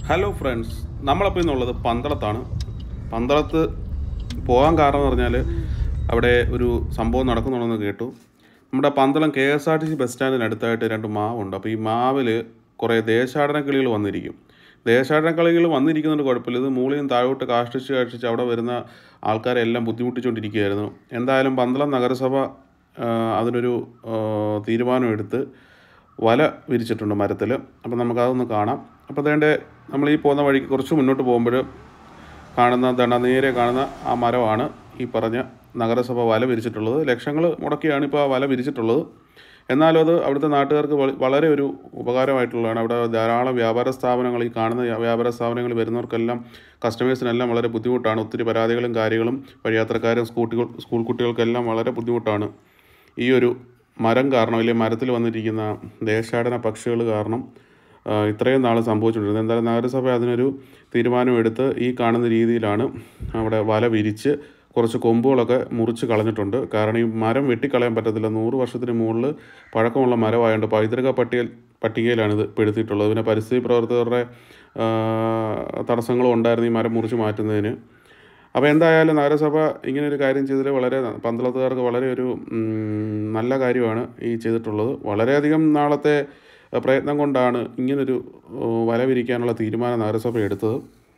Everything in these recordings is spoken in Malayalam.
ഹലോ ഫ്രണ്ട്സ് നമ്മളപ്പോൾ ഇന്നുള്ളത് പന്തളത്താണ് പന്തളത്ത് പോകാൻ കാരണം എന്ന് പറഞ്ഞാൽ അവിടെ ഒരു സംഭവം നടക്കുന്നുണ്ടെന്ന് കേട്ടു നമ്മുടെ Pandalam K S R T C bus സ്റ്റാൻഡിന് അടുത്തായിട്ട് രണ്ട് മാവുണ്ട് അപ്പോൾ ഈ മാവിൽ കുറേ ദേശാടന കിളികൾ വന്നിരിക്കും ദേശാടന കളികൾ വന്നിരിക്കുന്നുണ്ട് കുഴപ്പമില്ല ഇത് മൂളിയും താഴോട്ട് കാഷ്ടിച്ച് കാഷ്ടിച്ച് അവിടെ വരുന്ന ആൾക്കാരെല്ലാം ബുദ്ധിമുട്ടിച്ചുകൊണ്ടിരിക്കുകയായിരുന്നു എന്തായാലും പന്തളം നഗരസഭ ആ, അതിനൊരു ആ, തീരുമാനമെടുത്ത് വല വിരിച്ചിട്ടുണ്ട് മരത്തിൽ അപ്പം നമുക്കതൊന്ന് കാണാം അപ്പോൾ അതേണ്ട നമ്മൾ ഈ പോകുന്ന വഴിക്ക് കുറച്ച് മുന്നോട്ട് പോകുമ്പോൾ കാണുന്ന ദണ്ട നേരെ കാണുന്ന ആ മരമാണ് ഈ പറഞ്ഞ നഗരസഭ വല വിരിച്ചിട്ടുള്ളത് ലക്ഷങ്ങൾ മുടക്കിയാണ് ഇപ്പോൾ ആ വല വിരിച്ചിട്ടുള്ളത് എന്നാലും അത് അവിടുത്തെ നാട്ടുകാർക്ക് വള- വളരെ ഒരു ഉപകാരമായിട്ടുള്ളതാണ് അവിടെ ധാരാളം വ്യാപാര സ്ഥാപനങ്ങൾ ഈ കാണുന്ന വ്യാ- വ്യാപാര സ്ഥാപനങ്ങളിൽ വരുന്നവർക്കെല്ലാം കസ്റ്റമേഴ്സിനെല്ലാം വളരെ ബുദ്ധിമുട്ടാണ് ഒത്തിരി പരാതികളും കാര്യങ്ങളും വഴിയാത്രക്കാരും സ്കൂട്ടികൾ സ്കൂൾ കുട്ടികൾക്കെല്ലാം വളരെ ബുദ്ധിമുട്ടാണ് ഈ ഒരു മരം കാരണം അല്ലെങ്കിൽ മരത്തിൽ വന്നിരിക്കുന്ന ദേശാടന പക്ഷികൾ കാരണം ആ, ഇത്രയും നാൾ സംഭവിച്ചുകൊണ്ടിരുന്നത് എന്തായാലും നഗരസഭ അതിനൊരു തീരുമാനമെടുത്ത് ഈ കാണുന്ന രീതിയിലാണ് അവിടെ വല വിരിച്ച് കുറച്ച് കൊമ്പുകളൊക്കെ മുറിച്ച് കളഞ്ഞിട്ടുണ്ട് കാരണം ഈ മരം വെട്ടിക്കളയാൻ പറ്റത്തില്ല നൂറ് വർഷത്തിന് മുകളിൽ പഴക്കമുള്ള മരമായതുകൊണ്ട് പൈതൃക പട്ടിക പട്ടികയിലാണ് ഇത് പെടുത്തിയിട്ടുള്ളത് പിന്നെ പരിസ്ഥിതി പ്രവർത്തകരുടെ ആ, തടസ്സങ്ങളും ഉണ്ടായിരുന്നു ഈ മരം മുറിച്ച് മാറ്റുന്നതിന് അപ്പോൾ എന്തായാലും നഗരസഭ ഇങ്ങനെ ഒരു കാര്യം ചെയ്തതിൽ വളരെ പന്തളത്തുകാർക്ക് വളരെ ഒരു ഉം, നല്ല കാര്യമാണ് ഈ ചെയ്തിട്ടുള്ളത് വളരെയധികം നാളത്തെ അഹ്, പ്രയത്നം കൊണ്ടാണ് ഇങ്ങനൊരു ഉം, വല വിരിക്കാനുള്ള തീരുമാനം നഗരസഭ എടുത്തത്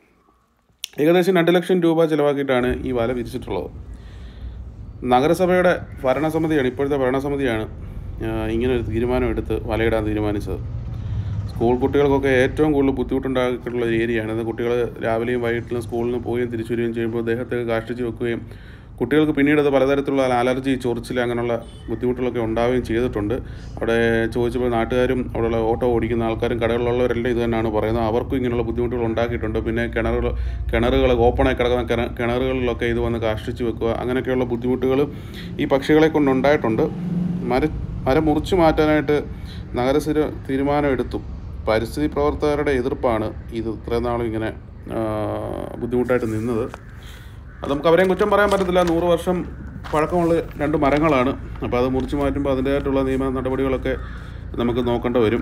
ഏകദേശം രണ്ട് ലക്ഷം രൂപ ചിലവാക്കിയിട്ടാണ് ഈ വല വിരിച്ചിട്ടുള്ളത് നഗരസഭയുടെ ഭരണസമിതിയാണ് ഇപ്പോഴത്തെ ഭരണസമിതിയാണ് ആഹ്, ഇങ്ങനൊരു തീരുമാനം എടുത്ത് വലയിടാൻ തീരുമാനിച്ചത് സ്കൂൾ കുട്ടികൾക്കൊക്കെ ഏറ്റവും കൂടുതൽ ബുദ്ധിമുട്ടുണ്ടാക്കിയിട്ടുള്ള ഒരു ഏരിയയാണ് ഇത് കുട്ടികൾ രാവിലെയും വൈകിട്ടിലും സ്കൂളിൽ നിന്ന് പോവുകയും തിരിച്ചു വരികയും ചെയ്യുമ്പോൾ ദേഹത്തേക്ക് കാഷ്ടിച്ച് വെക്കുകയും കുട്ടികൾക്ക് പിന്നീട് അത് പലതരത്തിലുള്ള അലർജി ചൊറിച്ചിൽ അങ്ങനെയുള്ള ബുദ്ധിമുട്ടുകളൊക്കെ ഉണ്ടാവുകയും ചെയ്തിട്ടുണ്ട് അവിടെ ചോദിച്ചപ്പോൾ നാട്ടുകാരും അവിടെയുള്ള ഓട്ടോ ഓടിക്കുന്ന ആൾക്കാരും കടകളിലുള്ളവരെല്ലാം ഇത് തന്നെയാണ് പറയുന്നത് അവർക്കും ഇങ്ങനെയുള്ള ബുദ്ധിമുട്ടുകൾ ഉണ്ടാക്കിയിട്ടുണ്ട് പിന്നെ കിണറുകൾ കിണറുകൾ ഓപ്പണായി കിടക്കുന്ന കിണ- കിണറുകളിലൊക്കെ ഇത് വന്ന് കാഷ്ടിച്ച് വെക്കുക അങ്ങനെയൊക്കെയുള്ള ബുദ്ധിമുട്ടുകൾ ഈ പക്ഷികളെ കൊണ്ടുണ്ടായിട്ടുണ്ട് മര മരം മുറിച്ചു മാറ്റാനായിട്ട് നഗരസഭ തീരുമാനം എടുത്തു പരിസ്ഥിതി പ്രവർത്തകരുടെ എതിർപ്പാണ് ഇത് ഇത്രയും നാളും ഇങ്ങനെ ആ, ബുദ്ധിമുട്ടായിട്ട് നിന്നത് അത് നമുക്ക് അവരെയും കുറ്റം പറയാൻ പറ്റത്തില്ല നൂറ് വർഷം പഴക്കമുള്ള രണ്ട് മരങ്ങളാണ് അപ്പോൾ അത് മുറിച്ചു മാറ്റുമ്പോൾ അതിൻ്റേതായിട്ടുള്ള നിയമ നടപടികളൊക്കെ നമുക്ക് നോക്കേണ്ടി വരും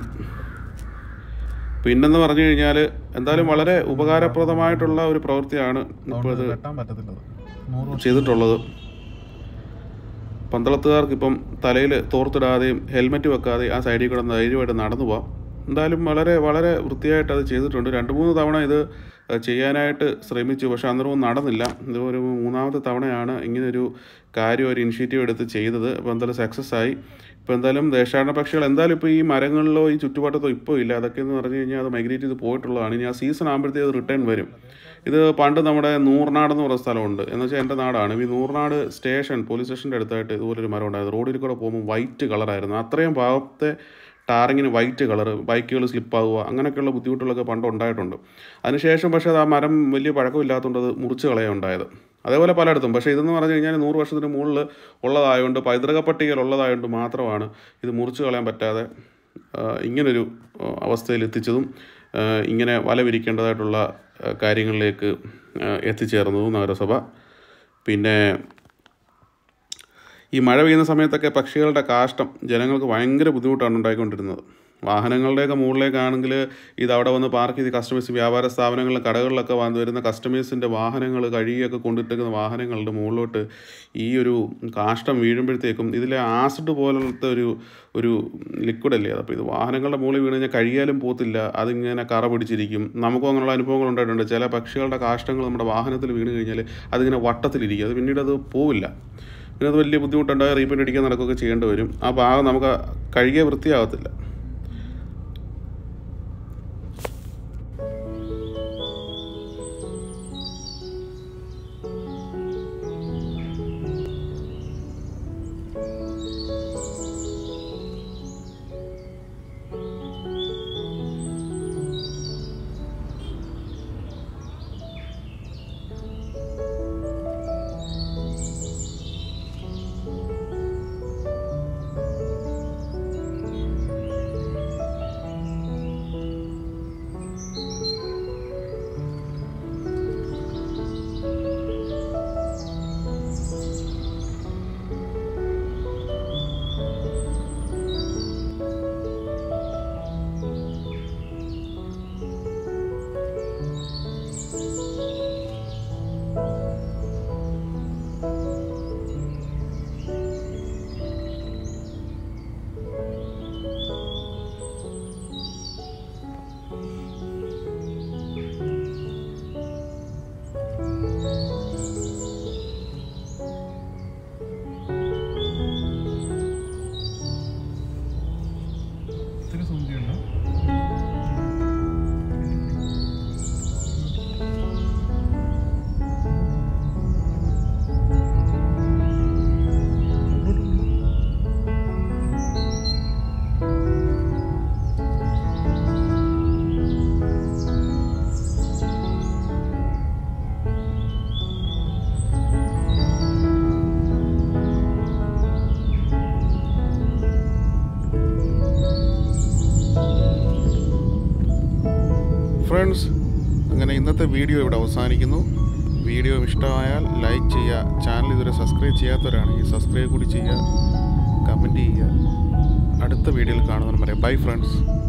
പിന്നെന്ന് പറഞ്ഞു കഴിഞ്ഞാൽ എന്തായാലും വളരെ ഉപകാരപ്രദമായിട്ടുള്ള ഒരു പ്രവൃത്തിയാണ് ഇപ്പോൾ ഇത് വെട്ടാൻ പറ്റത്തില്ല നൂറ് ചെയ്തിട്ടുള്ളത് പന്തളത്തുകാർക്ക് ഇപ്പം തലയിൽ തോർത്തിടാതെയും ഹെൽമെറ്റ് വെക്കാതെ ആ സൈഡിൽ കൂടെ ധൈര്യമായിട്ട് നടന്നു പോവാം എന്തായാലും വളരെ വളരെ വൃത്തിയായിട്ട് അത് ചെയ്തിട്ടുണ്ട് രണ്ട് മൂന്ന് തവണ ഇത് ഏഹ്, ചെയ്യാനായിട്ട് ശ്രമിച്ചു പക്ഷെ അന്നേരവും നടന്നില്ല ഇത് ഒരു മൂന്നാമത്തെ തവണയാണ് ഇങ്ങനൊരു കാര്യം ഒരു ഇനിഷ്യേറ്റീവ് എടുത്ത് ചെയ്തത് അപ്പോൾ എന്തായാലും സക്സസ് ആയി ഇപ്പോൾ എന്തായാലും ദേശാടന പക്ഷികൾ എന്തായാലും ഇപ്പോൾ ഈ മരങ്ങളിലോ ഈ ചുറ്റുപാട്ടത്തോ ഇപ്പോൾ ഇല്ല അതൊക്കെ എന്ന് പറഞ്ഞു കഴിഞ്ഞാൽ അത് മൈഗ്രേറ്റ് ചെയ്ത് പോയിട്ടുള്ളതാണ് ഇനി ആ സീസൺ ആകുമ്പോഴത്തേക്ക് അത് റിട്ടേൺ വരും ഇത് പണ്ട് നമ്മുടെ നൂർനാട് എന്ന് പറയുന്ന സ്ഥലമുണ്ട് എന്ന് വെച്ചാൽ എൻ്റെ നാടാണ് ഈ നൂർനാട് സ്റ്റേഷൻ പോലീസ് സ്റ്റേഷൻ്റെ അടുത്തായിട്ട് ഇതുപോലൊരു മരം ഉണ്ടായിരുന്നു റോഡിൽ കൂടെ പോകുമ്പോൾ വൈറ്റ് കളറായിരുന്നു അത്രയും ഭാഗത്തെ ടാറിങ്ങിന് വൈറ്റ് കളർ ബൈക്കുകൾ സ്ലിപ്പാകുക അങ്ങനെയൊക്കെയുള്ള ബുദ്ധിമുട്ടുകളൊക്കെ പണ്ട് ഉണ്ടായിട്ടുണ്ട് അതിനുശേഷം പക്ഷേ അത് ആ മരം വലിയ പഴക്കമില്ലാത്തതുകൊണ്ട് അത് മുറിച്ച് കളയുണ്ടായത് അതേപോലെ പലയിടത്തും പക്ഷേ ഇതെന്ന് പറഞ്ഞു കഴിഞ്ഞാൽ നൂറ് വർഷത്തിന് മുകളിൽ ഉള്ളതായതുകൊണ്ട് പൈതൃക പട്ടികയിൽ ഉള്ളതായതുകൊണ്ട് മാത്രമാണ് ഇത് മുറിച്ച് കളയാൻ പറ്റാതെ ആ, ഇങ്ങനൊരു ആ, അവസ്ഥയിൽ എത്തിച്ചതും ആ, ഇങ്ങനെ വല വിരിക്കേണ്ടതായിട്ടുള്ള ആ, കാര്യങ്ങളിലേക്ക് ആ, എത്തിച്ചേർന്നതും നഗരസഭ പിന്നെ ഈ മഴ പെയ്യുന്ന സമയത്തൊക്കെ പക്ഷികളുടെ കാഷ്ടം ജനങ്ങൾക്ക് ഭയങ്കര ബുദ്ധിമുട്ടാണ് ഉണ്ടായിക്കൊണ്ടിരുന്നത് വാഹനങ്ങളുടെയൊക്കെ മുകളിലേക്കാണെങ്കിൽ ഇത് അവിടെ വന്ന് പാർക്ക് ചെയ്ത് കസ്റ്റമേഴ്സ് വ്യാപാര സ്ഥാപനങ്ങളിലും കടകളിലൊക്കെ വന്ന് വരുന്ന കസ്റ്റമേഴ്സിൻ്റെ വാഹനങ്ങൾ കഴുകിയൊക്കെ കൊണ്ടിട്ടേക്കുന്ന വാഹനങ്ങളുടെ മുകളിലോട്ട് ഈ ഒരു കാഷ്ടം വീഴുമ്പോഴത്തേക്കും ഇതിലെ ആസിഡ് പോലത്തെ ഒരു ഒരു ലിക്വിഡ് അല്ലേ അത് അപ്പോൾ ഇത് വാഹനങ്ങളുടെ മുകളിൽ വീണ് കഴിഞ്ഞാൽ കഴിയാലും പോത്തില്ല അതിങ്ങനെ കറ പിടിച്ചിരിക്കും നമുക്കും അങ്ങനെയുള്ള അനുഭവങ്ങൾ ഉണ്ടായിട്ടുണ്ട് ചില പക്ഷികളുടെ കാഷ്ടങ്ങൾ നമ്മുടെ വാഹനത്തിൽ വീണ് കഴിഞ്ഞാൽ അതിങ്ങനെ വട്ടത്തിലിരിക്കും അത് പിന്നീട് അത് പോവില്ല പിന്നെ അത് വലിയ ബുദ്ധിമുട്ടുണ്ടായി റീപെയിൻ്റ് അടിക്കാൻ നടക്കുകയൊക്കെ ചെയ്യേണ്ടി വരും ആ ഭാഗം നമുക്ക് കഴുകിയ വൃത്തിയാകത്തില്ല ഫ്രണ്ട്സ് അങ്ങനെ ഇന്നത്തെ വീഡിയോ ഇവിടെ അവസാനിക്കുന്നു വീഡിയോ ഇഷ്ടമായാൽ ലൈക്ക് ചെയ്യുക ചാനൽ ഇതുവരെ സബ്സ്ക്രൈബ് ചെയ്യാത്തവരാണെങ്കിൽ സബ്സ്ക്രൈബ് കൂടി ചെയ്യുക കമൻറ്റ് ചെയ്യുക അടുത്ത വീഡിയോയിൽ കാണുന്നവരെ ബൈ ഫ്രണ്ട്സ്